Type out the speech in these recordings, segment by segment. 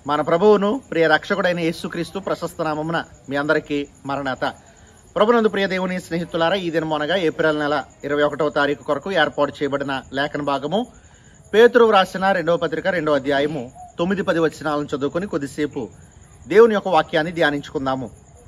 మన ప్రభువును ప్రియ రక్షకుడైన యేసుక్రీస్తు ప్రశస్త నామమున మీ అందరికీ మరణాత ప్రభునందు ప్రియ దేవుని స్నేహితులారా ఈ దినం అనగా ఏప్రిల్ నెల ఇరవై ఒకటవ తారీఖు కొరకు ఏర్పాటు చేయబడిన లేఖన భాగము పేతురు రాసిన రెండవ పత్రిక రెండవ అధ్యాయము తొమ్మిది పది వచనాలను చదువుకొని కొద్దిసేపు దేవుని యొక్క వాక్యాన్ని ధ్యానించుకుందాము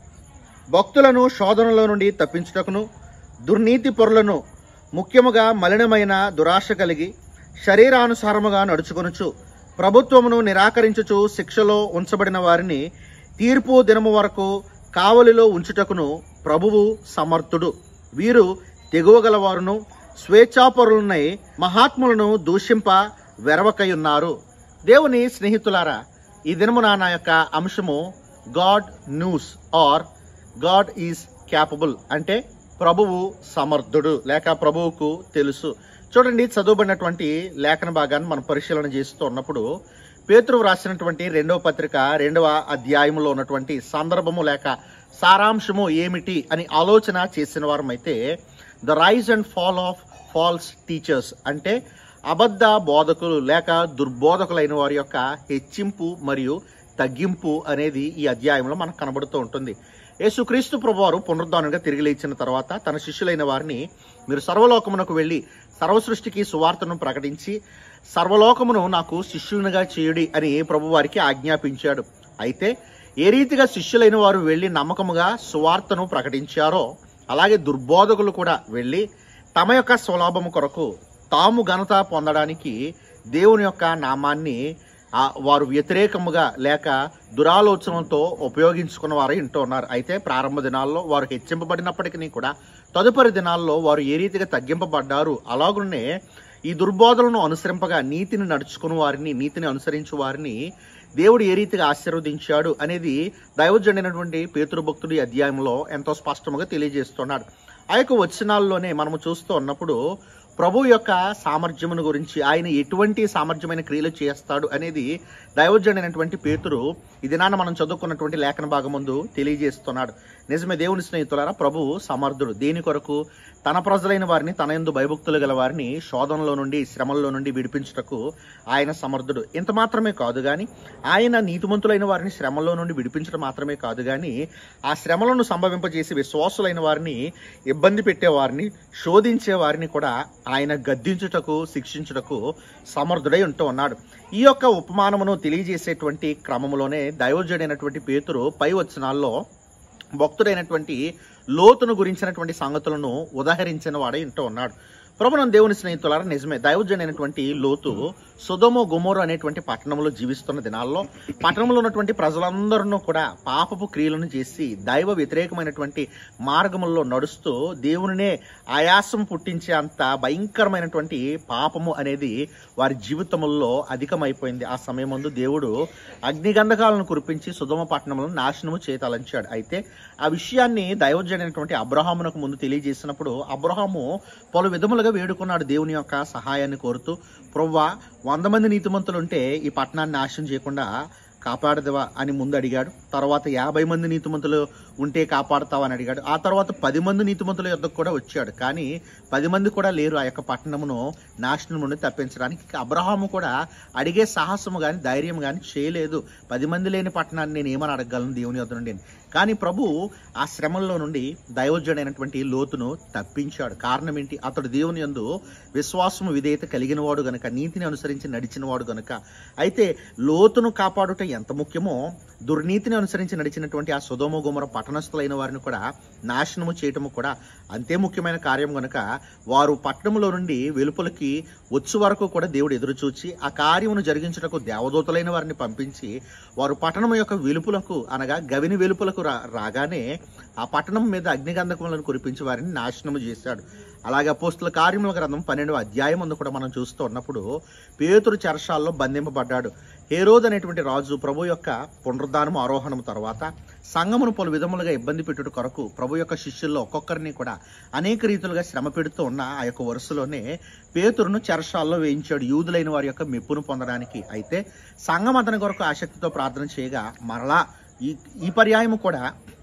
భక్తులను శోధనలో నుండి తప్పించుటకును దుర్నీతి పొరులను ముఖ్యముగా మలినమైన దురాశ కలిగి శరీరానుసారముగా నడుచుకొనుచు ప్రభుత్వమును నిరాకరించుచు శిక్షలో ఉంచబడిన వారిని తీర్పు దినము వరకు కావలిలో ఉంచుటకును ప్రభువు సమర్థుడు వీరు తెగువగలవారును స్వేచ్ఛాపరులనై మహాత్ములను దూషింప వెరవకయున్నారు దేవుని స్నేహితులారా ఈ దినమున నా యొక్క అంశము God news or God is capable అంటే ప్రభువు సమర్థుడు లేక ప్రభువుకు తెలుసు చూడండి చదువుబడినటువంటి లేఖన భాగాన్ని మనం పరిశీలన చేస్తూ ఉన్నప్పుడు పేతురు రాసినటువంటి రెండవ పత్రిక రెండవ అధ్యాయంలో ఉన్నటువంటి సందర్భము లేక సారాంశము ఏమిటి అని ఆలోచన చేసిన వారమైతే the rise and fall of false teachers అంటే అబద్ధ బోధకులు లేక దుర్బోధకులైన వారి యొక్క హెచ్చింపు మరియు తగ్గింపు అనేది ఈ అధ్యాయంలో మనకు కనబడుతూ ఉంటుంది యేసుక్రీస్తు ప్రభువారు పునరుద్ధానంగా తిరిగి లేచిన తర్వాత తన శిష్యులైన వారిని మీరు సర్వలోకమునకు వెళ్ళి సర్వసృష్టికి సువార్తను ప్రకటించి సర్వలోకమును నాకు శిష్యునిగా చేయుడి అని ప్రభు వారికి ఆజ్ఞాపించాడు అయితే ఏ రీతిగా శిష్యులైన వారు వెళ్ళి నమ్మకముగా సువార్తను ప్రకటించారో అలాగే దుర్బోధకులు కూడా వెళ్ళి తమ యొక్క స్వలాభము కొరకు తాము ఘనత పొందడానికి దేవుని యొక్క నామాన్ని ఆ వారు వ్యతిరేకముగా లేక దురాలోచనలతో ఉపయోగించుకున్న వారు ఇంటూ ఉన్నారు అయితే ప్రారంభ దినాల్లో వారు హెచ్చింపబడినప్పటికీ కూడా తదుపరి దినాల్లో వారు ఏ రీతిగా తగ్గింపబడ్డారు అలాగునే ఈ దుర్బోధలను అనుసరింపగా నీతిని నడుచుకుని వారిని నీతిని అనుసరించు వారిని దేవుడు ఏ రీతిగా ఆశీర్వదించాడు అనేది దైవజనుడైనటువంటి పేతురు భక్తుడి అధ్యాయంలో ఎంతో స్పష్టముగా తెలియజేస్తున్నాడు ఆ యొక్క వచనాల్లోనే మనము చూస్తూ ఉన్నప్పుడు ప్రభు యొక్క సామర్థ్యమును గురించి ఆయన ఎటువంటి సామర్థ్యమైన క్రియలు చేస్తాడు అనేది దైవజనుడైనటువంటి పేతురు ఈ దినాన మనం చదువుకున్నటువంటి లేఖన భాగం ముందు తెలియజేస్తున్నాడు నిజమే దేవుని స్నేహితులారా ప్రభువు సమర్థుడు దేని కొరకు తన ప్రజలైన వారిని తన ఎందు భయభక్తులు గల వారిని శోధనలో నుండి శ్రమల్లో నుండి విడిపించుటకు ఆయన సమర్థుడు ఇంత మాత్రమే కాదు గాని ఆయన నీతిమంతులైన వారిని శ్రమల్లో నుండి విడిపించడం మాత్రమే కాదు గాని ఆ శ్రమలను సంభవింపజేసి విశ్వాసులైన వారిని ఇబ్బంది పెట్టే వారిని శోధించే వారిని కూడా ఆయన గద్దించుటకు శిక్షించుటకు సమర్థుడై ఉంటూ ఉన్నాడు ఈ యొక్క ఉపమానమును తెలియజేసేటువంటి క్రమంలోనే దైవజుడైనటువంటి పేతురు పై వచనాల్లో భక్తుడైనటువంటి లోతును గురించినటువంటి సంగతులను ఉదాహరించిన వాడే ఇంటూ ఉన్నాడు ప్రభుత్వం దేవుని స్నేహితులారా నిజమే దైవజనైనటువంటి లోతు సుధమో గుమోరు అనేటువంటి పట్టణంలో జీవిస్తున్న దినాల్లో పట్టణంలో ఉన్నటువంటి ప్రజలందరూ కూడా పాపపు క్రియలను చేసి దైవ వ్యతిరేకమైనటువంటి మార్గముల్లో నడుస్తూ దేవునినే ఆయాసం పుట్టించే అంత భయంకరమైనటువంటి పాపము అనేది వారి జీవితముల్లో అధికమైపోయింది ఆ సమయం ముందు దేవుడు అగ్నిగంధకాలను కురిపించి సుధమ పట్టణంలో నాశనము చేతలంచాడు అయితే ఆ విషయాన్ని దైవజనైనటువంటి అబ్రహామునకు ముందు తెలియజేసినప్పుడు అబ్రహాము పలు విధములుగా వేడుకున్నాడు దేవుని యొక్క సహాయాన్ని కోరుతూ ప్రవ్వా వంద మంది నీతిమంతులు ఉంటే ఈ పట్టణాన్ని నాశనం చేయకుండా కాపాడదవా అని ముందు అడిగాడు తర్వాత యాభై మంది నీతిమంతులు ఉంటే కాపాడతావా అని అడిగాడు ఆ తర్వాత పది మంది నీతిమంతుల యొద్దకు కూడా వచ్చాడు కానీ పది మంది కూడా లేరు ఆ యొక్క పట్టణమును నాశనం నుండి తప్పించడానికి అబ్రహాము కూడా అడిగే సాహసము కానీ ధైర్యం కానీ చేయలేదు పది మంది లేని పట్టణాన్ని నేను ఏమని అడగలను దేవుని యొద్ద నుండి కానీ ప్రభు ఆ శ్రమల్లో నుండి దైవజ్ఞుడైనటువంటి లోతును తప్పించాడు కారణం ఏంటి అతడు దేవుని యందు విశ్వాసము విధేయత కలిగిన వాడు గనుక నీతిని అనుసరించి నడిచిన వాడు గనుక అయితే లోతును కాపాడుట ఎంత ముఖ్యమో దుర్నీతిని అనుసరించి నడిచినటువంటి ఆ సుధోమ గుమర పట్టణస్థులైన వారిని కూడా నాశనము చేయటము కూడా అంతే ముఖ్యమైన కార్యం గనుక వారు పట్టణంలో నుండి వెలుపలికి వచ్చు వరకు కూడా దేవుడు ఎదురు చూచి ఆ కార్యమును జరిగించుటకు దేవదూతలైన వారిని పంపించి వారు పట్టణం యొక్క వెలుపులకు అనగా గవిని వెలుపులకు రా రాగానే ఆ పట్టణం మీద అగ్నిగంధకములను కురిపించి వారిని నాశనము చేశాడు అలాగే అపోస్తుల కార్యముల గ్రంథం పన్నెండవ అధ్యాయం ముందు కూడా మనం చూస్తూ ఉన్నప్పుడు పేతురు చెరసాల్లో బంధింపబడ్డాడు హేరోద్ అనేటువంటి రాజు ప్రభు యొక్క పునరుద్ధానము ఆరోహణం తర్వాత సంఘమును పలు విధములుగా ఇబ్బంది పెట్టుట కొరకు ప్రభు యొక్క శిష్యుల్లో ఒక్కొక్కరిని కూడా అనేక రీతులుగా శ్రమ పెడుతూ ఉన్న ఆ యొక్క వరుసలోనే పేతురును చెరసాల్లో వేయించాడు యూదులైన వారి యొక్క మెప్పును పొందడానికి అయితే సంఘం అతని కొరకు ఆసక్తితో ప్రార్థన చేయగా మరలా ఈ ఈ పర్యాయము కూడా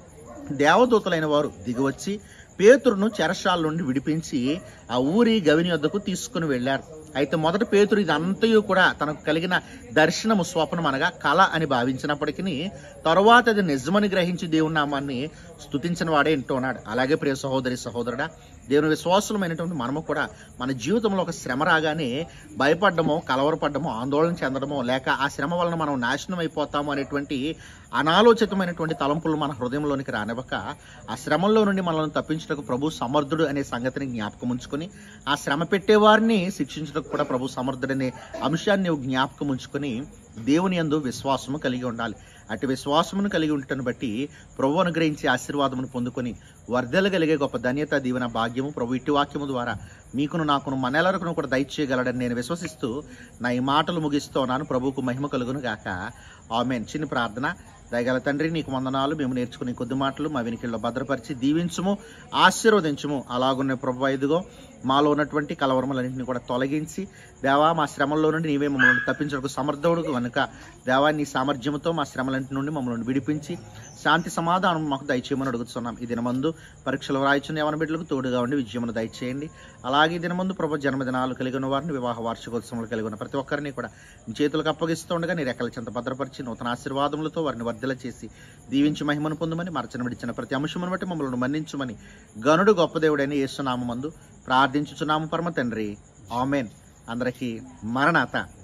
దేవదూతలైన వారు దిగివచ్చి పేతురును చెరసాల నుండి విడిపించి ఆ ఊరి గవిని వద్దకు తీసుకుని వెళ్ళారు అయితే మొదట పేతురు ఇదంతయు కూడా తనకు కలిగిన దర్శనము స్వప్నం అనగా కళ అని భావించినప్పటికీ తరువాత అది నిజమని గ్రహించి దేవుని నామాన్ని స్తుతించిన వాడే వింటున్నాడు అలాగే ప్రియ సహోదరి సహోదరుడా దేవుని విశ్వాసమైనటువంటి మనము కూడా మన జీవితంలో ఒక శ్రమ రాగానే భయపడ్డమో కలవరపడ్డమో ఆందోళన చెందడమో లేక ఆ శ్రమ వలన మనం నాశనం అయిపోతాము అనేటువంటి అనాలోచితమైనటువంటి తలంపులు మన హృదయంలోనికి రానివ్వక ఆ శ్రమంలో నుండి మనల్ని తప్పించడానికి ప్రభు సమర్థుడు అనే సంగతిని జ్ఞాపకం ఉంచుకొని ఆ శ్రమ పెట్టేవారిని శిక్షించడానికి కూడా ప్రభు సమర్థుడనే అంశాన్ని నువ్వు జ్ఞాపకం ఉంచుకొని దేవుని యందు విశ్వాసము కలిగి ఉండాలి అటు విశ్వాసమును కలిగి ఉండటను బట్టి ప్రభు అనుగ్రహించి ఆశీర్వాదమును పొందుకొని వర్ధలగలిగే గొప్ప ధన్యత దీవెన భాగ్యము ప్రభు ఇట్టి వాక్యము ద్వారా మీకును నాకును మనెలరకును కూడా దయచేయగలడని నేను విశ్వసిస్తూ నా ఈ మాటలు ముగిస్తున్నాను ప్రభువుకు మహిమ కలుగును గాక ఆమెన్ చిన్న ప్రార్థన దయగల తండ్రి నీకు వందనాలు మేము నేర్చుకునే కొద్ది మాటలు మా వెనుకల్లో భద్రపరిచి దీవించుము ఆశీర్వదించుము అలాగున్న ప్రభు ఇదిగో మాలో ఉన్నటువంటి కలవరములన్నింటినీ కూడా తొలగించి దేవా మా శ్రమల్లో నుండి నీవే మమ్మల్ని తప్పించడానికి సమర్థుడు కనుక దేవా నీ సామర్థ్యంతో మా శ్రమలన్నింటి నుండి మమ్మల్ని విడిపించి శాంతి సమాధానం మాకు దయచేయమని అడుగుతున్నాం ఈ దినమందు పరీక్షలు రాయించిన యవన బిడ్డలకు తోడుగా ఉండి విజయమును దయచేయండి అలాగే ఈ దినమందు ప్రభు జన్మదినాలు కలిగిన వారిని వివాహ వార్షికోత్సవాలు కలిగి ఉన్న ప్రతి ఒక్కరిని కూడా నీ చేతులకు అప్పగిస్తూ ఉండగా నీ రెక్కల చెంత భద్రపరిచి నూతన ఆశీర్వాదములతో వారిని వర్ధల చేసి దీవించి మహిమను పొందమని మరచన విడిచిన ప్రతి అంశమును బట్టి మమ్మల్ని మన్నించమని గనుడు గొప్ప దేవుడైన యేసునామందు ప్రార్థించుచున్నాము పరమ తండ్రి ఆమెన్ అందరికీ మరణాత